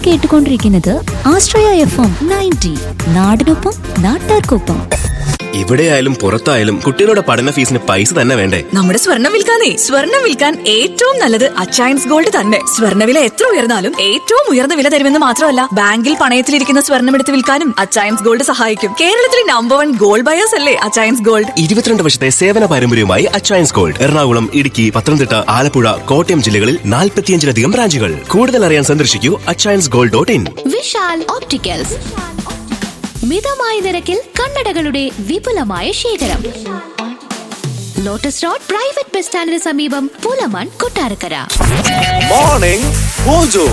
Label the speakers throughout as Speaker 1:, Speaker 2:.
Speaker 1: കേട്ടുകൊണ്ടിരിക്കുന്നത് ആശ്രയ F M ninety നാടിനൊപ്പം നാട്ടാർക്കൊപ്പം
Speaker 2: ഇവിടെയായാലും പുറത്തായാലും കുട്ടികളുടെ പഠന ഫീസിന് പൈസ തന്നെ വേണ്ടേ
Speaker 3: നമ്മുടെ സ്വർണം വിൽക്കാനേ സ്വർണം വിൽക്കാൻ ഏറ്റവും നല്ലത് അച്ചയൻസ് ഗോൾഡ് തന്നെ സ്വർണ്ണവില എത്ര ഉയർന്നാലും ഏറ്റവും ഉയർന്ന വില തരുമെന്ന് മാത്രമല്ല ബാങ്കിൽ പണയത്തിലിരിക്കുന്ന സ്വർണം എടുത്ത് വിൽക്കാനും അച്ചയൻസ് ഗോൾഡ് സഹായിക്കും കേരളത്തിലെ നമ്പർ വൺ ഗോൾഡ് ബയേഴ്സ് അല്ലേ അച്ചയൻസ് ഗോൾഡ്
Speaker 2: ഇരുപത്തിരണ്ട് വർഷത്തെ സേവന പാരമ്പര്യവുമായി അച്ചയൻസ് ഗോൾഡ് എറണാകുളം ഇടുക്കി പത്തനംതിട്ട ആലപ്പുഴ കോട്ടയം ജില്ലകളിൽ നാൽപ്പത്തിയഞ്ചിലധികം ബ്രാഞ്ചുകൾ കൂടുതൽ അറിയാൻ സന്ദർശിക്കൂ Achayans gold dot in
Speaker 1: Vishal opticals മിതമായ നിരക്കിൽ കണ്ണടകളുടെ വിപുലമായ ശേഖരം ലോട്ടസ് റോഡ് പ്രൈവറ്റ് ബസ് സ്റ്റാൻഡിന് സമീപം Poolamon Kottarakkara
Speaker 4: Morning Mojo.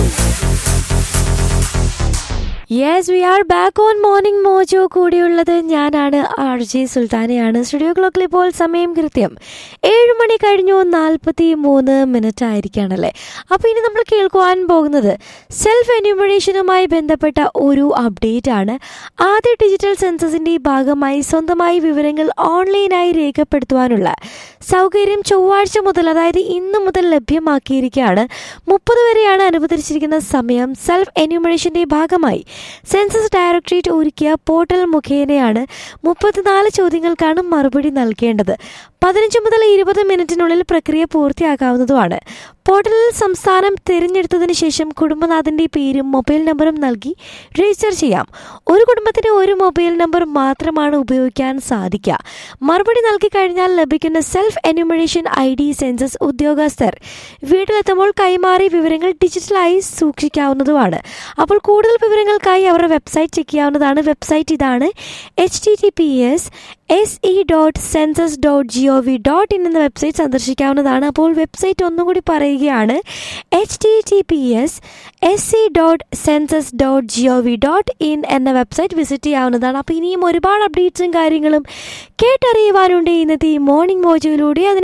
Speaker 5: Yes we are back on morning mojo കൂടിയുള്ളത് ഞാനാണ് ആർ ജെ സുൽത്താനയാണ് സ്റ്റുഡിയോ ക്ലോക്കിൽ ഇപ്പോൾ സമയം കൃത്യം ഏഴ് മണി കഴിഞ്ഞു നാൽപ്പത്തി മൂന്ന് മിനിറ്റ് ആയിരിക്കുകയാണല്ലേ അപ്പോൾ ഇനി നമ്മൾ കേൾക്കുവാൻ പോകുന്നത് സെൽഫ് എന്യൂമറേഷനുമായി ബന്ധപ്പെട്ട ഒരു അപ്ഡേറ്റ് ആണ് ആദ്യ ഡിജിറ്റൽ സെൻസസിൻ്റെ ഭാഗമായി സ്വന്തമായി വിവരങ്ങൾ ഓൺലൈനായി രേഖപ്പെടുത്തുവാനുള്ള സൗകര്യം ചൊവ്വാഴ്ച മുതൽ അതായത് ഇന്ന് മുതൽ ലഭ്യമാക്കിയിരിക്കുകയാണ് മുപ്പത് വരെയാണ് അനുവദിച്ചിരിക്കുന്ന സമയം സെൽഫ് എന്യൂമറേഷന്റെ ഭാഗമായി സെൻസസ് ഡയറക്ടറേറ്റ് ഒരുക്കിയ പോർട്ടൽ മുഖേനയാണ് മുപ്പത്തിനാല് ചോദ്യങ്ങൾക്കാണ് മറുപടി നൽകേണ്ടത് പതിനഞ്ച് മുതൽ ഇരുപത് മിനിറ്റിനുള്ളിൽ പ്രക്രിയ പൂർത്തിയാക്കാവുന്നതുമാണ് പോർട്ടലിൽ സംസ്ഥാനം തിരഞ്ഞെടുത്തതിന് ശേഷം കുടുംബനാഥന്റെ പേരും മൊബൈൽ നമ്പറും നൽകി രജിസ്റ്റർ ചെയ്യാം ഒരു കുടുംബത്തിന് ഒരു മൊബൈൽ നമ്പർ മാത്രമാണ് ഉപയോഗിക്കാൻ സാധിക്കുക മറുപടി നൽകി കഴിഞ്ഞാൽ ലഭിക്കുന്ന self enumeration I D census ഉദ്യോഗസ്ഥർ വീട്ടിലെത്തുമ്പോൾ കൈമാറിയ വിവരങ്ങൾ ഡിജിറ്റലായി സൂക്ഷിക്കാവുന്നതുമാണ് അപ്പോൾ കൂടുതൽ വിവരങ്ങൾക്കായി അവരുടെ വെബ്സൈറ്റ് ചെക്ക് ചെയ്യാവുന്നതാണ് വെബ്സൈറ്റ് ഇതാണ് H T T P S S E dot census dot G O V dot in എന്ന വെബ്സൈറ്റ് സന്ദർശിക്കാവുന്നതാണ് അപ്പോൾ വെബ്സൈറ്റ് ഒന്നും കൂടി പറയുകയാണ് H T T P S S C dot census dot G O V dot in എന്ന visit വിസിറ്റ് ചെയ്യാവുന്നതാണ് അപ്പോൾ ഇനിയും ഒരുപാട് അപ്ഡേറ്റ്സും കാര്യങ്ങളും കേട്ടറിയുവാനുണ്ട് ഇന്നത്തെ ഈ മോർണിംഗ് മോജോയിലൂടെ അതിന്